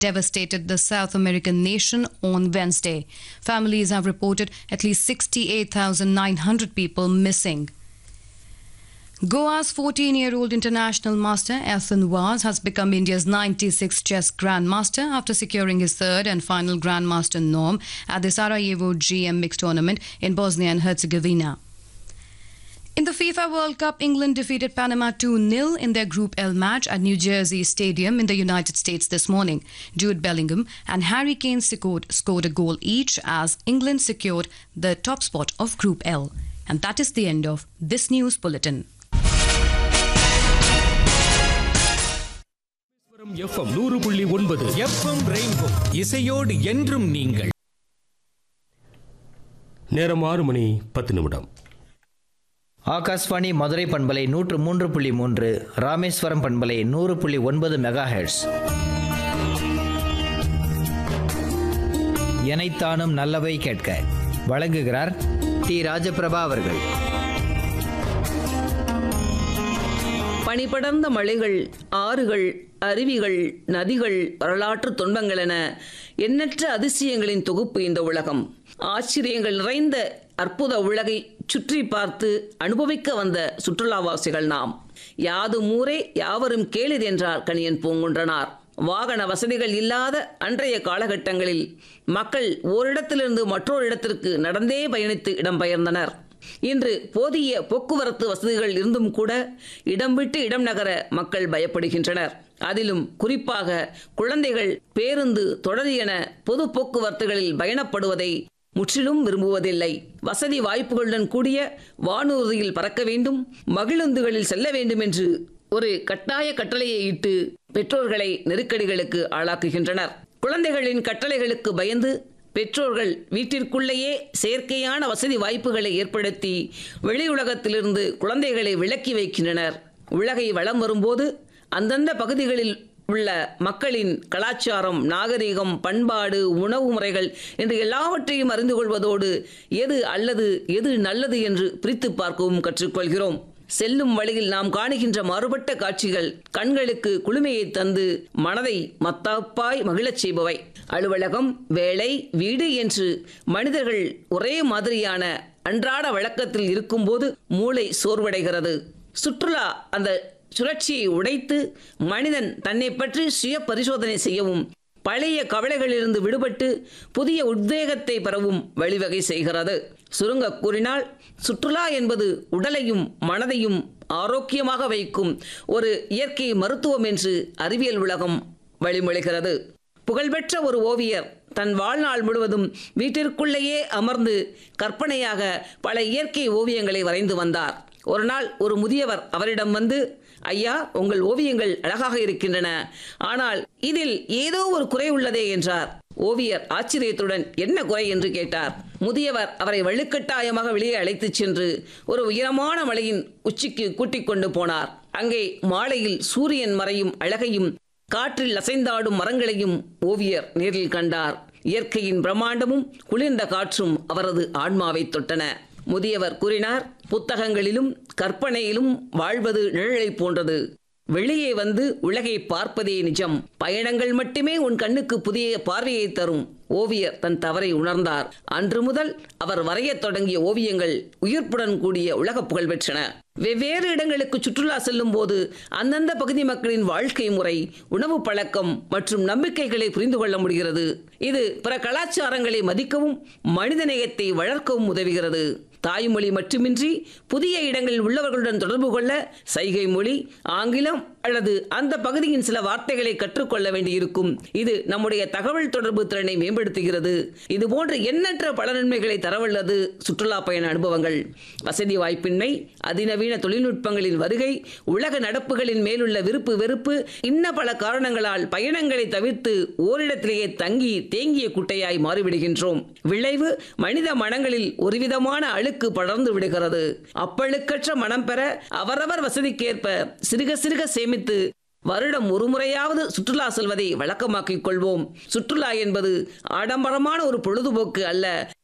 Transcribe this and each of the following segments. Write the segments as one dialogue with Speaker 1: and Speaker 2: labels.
Speaker 1: devastated the South American nation on Wednesday. Families have reported at least 68,900 people missing. Goa's 14 year old international master Ethan Vaz has become India's 96th chess grandmaster after securing his third and final grandmaster norm at the Sarajevo GM mixed tournament in Bosnia and Herzegovina. In the FIFA World Cup, England defeated Panama 2 0 in their Group L match at New Jersey Stadium in the United States this morning. Jude Bellingham and Harry Kane scored, scored a goal each as England secured the top spot of Group L. And that is the end of this news bulletin.
Speaker 2: FM நூறு புள்ளி ஒன்பது
Speaker 3: FM rainbow இசையோடு என்றும் நீங்கள்
Speaker 2: நேரம் ஆறு மணி பத்து நிமிடம்
Speaker 4: ஆகாஷ்வாணி மதுரை பண்பலை நூற்று மூன்று புள்ளி மூன்று ராமேஸ்வரம் பண்பலை நூறு புள்ளி ஒன்பது மெகா ஹெர்ட்ஸ் எனைத்தானும் நல்லவை கேட்க வழங்குகிறார் டி ராஜபிரபா அவர்கள்
Speaker 5: பனிபடர்ந்த மலைகள் ஆறுகள் அருவிகள் நதிகள் வரலாற்று துன்பங்கள் என எண்ணற்ற அதிசயங்களின் தொகுப்பு இந்த உலகம் ஆச்சரியங்கள் நிறைந்த அற்புத உலகை சுற்றி பார்த்து அனுபவிக்க வந்த சுற்றுலாவாசிகள் நாம் யாதும் ஊரே யாவரும் கேளிர் என்றார் கணியன் பூங்குன்றனார் வாகன வசதிகள் இல்லாத அன்றைய காலகட்டங்களில் மக்கள் ஓரிடத்திலிருந்து மற்றொரு இடத்திற்கு நடந்தே பயணித்து இடம்பெயர்ந்தனர் இன்று போதிய போக்குவரத்து வசதிகள் இருந்தும் கூட இடம் விட்டு இடம் நகர மக்கள் பயப்படுகின்றனர் அதிலும் குறிப்பாக குழந்தைகள் பேருந்து தொடர் என பொது போக்குவரத்துகளில் பயணப்படுவதை முற்றிலும் விரும்புவதில்லை வசதி வாய்ப்புகளுடன் கூடிய வானூர்தியில் பறக்க வேண்டும் மகிழுந்துகளில் செல்ல வேண்டும் என்று ஒரு கட்டாய கட்டளையை இட்டு பெற்றோர்களை நெருக்கடிகளுக்கு ஆளாக்குகின்றனர் குழந்தைகளின் கட்டளைகளுக்கு பயந்து பெற்றோர்கள் வீட்டிற்குள்ளேயே செயற்கையான வசதி வாய்ப்புகளை ஏற்படுத்தி வெளி உலகத்திலிருந்து குழந்தைகளை விலக்கி வைக்கின்றனர் உலகை வளம் வரும்போது அந்தந்த பகுதிகளில் உள்ள மக்களின் கலாச்சாரம் நாகரிகம் பண்பாடு உணவு முறைகள் என்று எல்லாவற்றையும் அறிந்து கொள்வதோடு எது அல்லது எது நல்லது என்று பிரித்து பார்க்கவும் கற்றுக்கொள்கிறோம் செல்லும் வழியில் நாம் காணுகின்ற மாறுபட்ட காட்சிகள் கண்களுக்கு குளுமையை தந்து மனதை மத்தாப்பாய் மகிழச் செய்பவை அலுவலகம் வேலை வீடு என்று மனிதர்கள் ஒரே மாதிரியான அன்றாட வழக்கத்தில் இருக்கும்போது மூளை சோர்வடைகிறது சுற்றுலா அந்த சுழற்சியை உடைத்து மனிதன் தன்னை பற்றி சுய பரிசோதனை செய்யவும் பழைய கவலைகளிலிருந்து விடுபட்டு புதிய உத்வேகத்தை பெறவும் வழிவகை செய்கிறது சுருங்க கூறினால் சுற்றுலா என்பது உடலையும் மனதையும் ஆரோக்கியமாக வைக்கும் ஒரு இயற்கை மருத்துவம் என்று அறிவியல் உலகம் வழிமொழிகிறது புகழ்பெற்ற ஒரு ஓவியர் தன் வாழ்நாள் முழுவதும் வீட்டிற்குள்ளேயே அமர்ந்து கற்பனையாக பல இயற்கை ஓவியங்களை வரைந்து வந்தார் ஒரு நாள் ஒரு முதியவர் அவரிடம் வந்து ஐயா உங்கள் ஓவியங்கள் அழகாக இருக்கின்றன ஆனால் இதில் ஏதோ ஒரு குறை உள்ளதே என்றார் ஓவியர் ஆச்சரியத்துடன் என்ன குறை என்று கேட்டார் முதியவர் அவரை வலுக்கட்டாயமாக வெளியே அழைத்துச் சென்று ஒரு உயரமான மலையின் உச்சிக்கு கூட்டிக் கொண்டு போனார் அங்கே மாலையில் சூரியன் மறையும் அழகையும் காற்றில் அசைந்தாடும் மரங்களையும் ஓவியர் நேரில் கண்டார் இயற்கையின் பிரம்மாண்டமும் குளிர்ந்த காற்றும் அவரது ஆன்மாவை தொட்டன முதியவர் கூறினார் புத்தகங்களிலும் கற்பனையிலும் வாழ்வது நிழலை போன்றது வெளியே வந்து உலகை பார்ப்பதே நிஜம் பயணங்கள் மட்டுமே உன் கண்ணுக்கு புதிய பார்வையை தரும் ஓவியர் தன் தவறை உணர்ந்தார் அன்று முதல் அவர் வரையத் தொடங்கிய ஓவியங்கள் உயிர்ப்புடன் கூடிய உலக புகழ் பெற்றன வெவ்வேறு இடங்களுக்கு சுற்றுலா செல்லும் போது அந்தந்த பகுதி மக்களின் வாழ்க்கை முறை உணவு பழக்கம் மற்றும் நம்பிக்கைகளை புரிந்து கொள்ள முடிகிறது இது பிற கலாச்சாரங்களை மதிக்கவும் மனிதநேயத்தை வளர்க்கவும் உதவுகிறது தாய்மொழி மட்டுமின்றி புதிய இடங்களில் உள்ளவர்களுடன் தொடர்பு கொள்ள சைகை மொழி ஆங்கிலம் அல்லது அந்த பகுதியின் சில வார்த்தைகளை கற்றுக்கொள்ள வேண்டியிருக்கும் இது நம்முடைய தகவல் தொடர்பு திறனை மேம்படுத்துகிறது இது போன்ற எண்ணற்ற பல நன்மைகளை தரவல்லது சுற்றுலா பயண அனுபவங்கள் வசதி வாய்ப்பின்மை அதிநவீன தொழில்நுட்பங்களின் வருகை உலக நடப்புகளின் மேலுள்ள விருப்பு வெறுப்பு இன்ன பல காரணங்களால் பயணங்களை தவிர்த்து ஓரிடத்திலேயே தங்கி தேங்கிய குட்டையாய் மாறிவிடுகின்றோம் விளைவு மனித மனங்களில் ஒருவிதமான அழுக்கு படர்ந்து விடுகிறது அப்பழுக்கற்ற மனம் பெற அவரவர் வசதிக்கேற்ப சிறுக சிறுக சேமித்து வருடம் ஒரு முறையாவது சுற்றுலா செல்வதை வழக்கமாக்கிக் கொள்வோம் சுற்றுலா என்பது ஆடம்பரமான ஒரு பொழுதுபோக்கு அல்ல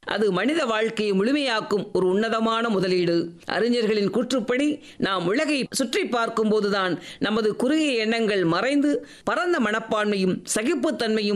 Speaker 5: அது மனித வாழ்க்கையை முழுமையாக்கும் ஒரு உன்னதமான முதலீடு அறிஞர்களின் கூற்றுப்படி நாம் உலகை சுற்றி பார்க்கும் போதுதான் நமது குறுகிய எண்ணங்கள் மறைந்து பரந்த மனப்பான்மையும் சகிப்புத்தன்மையும்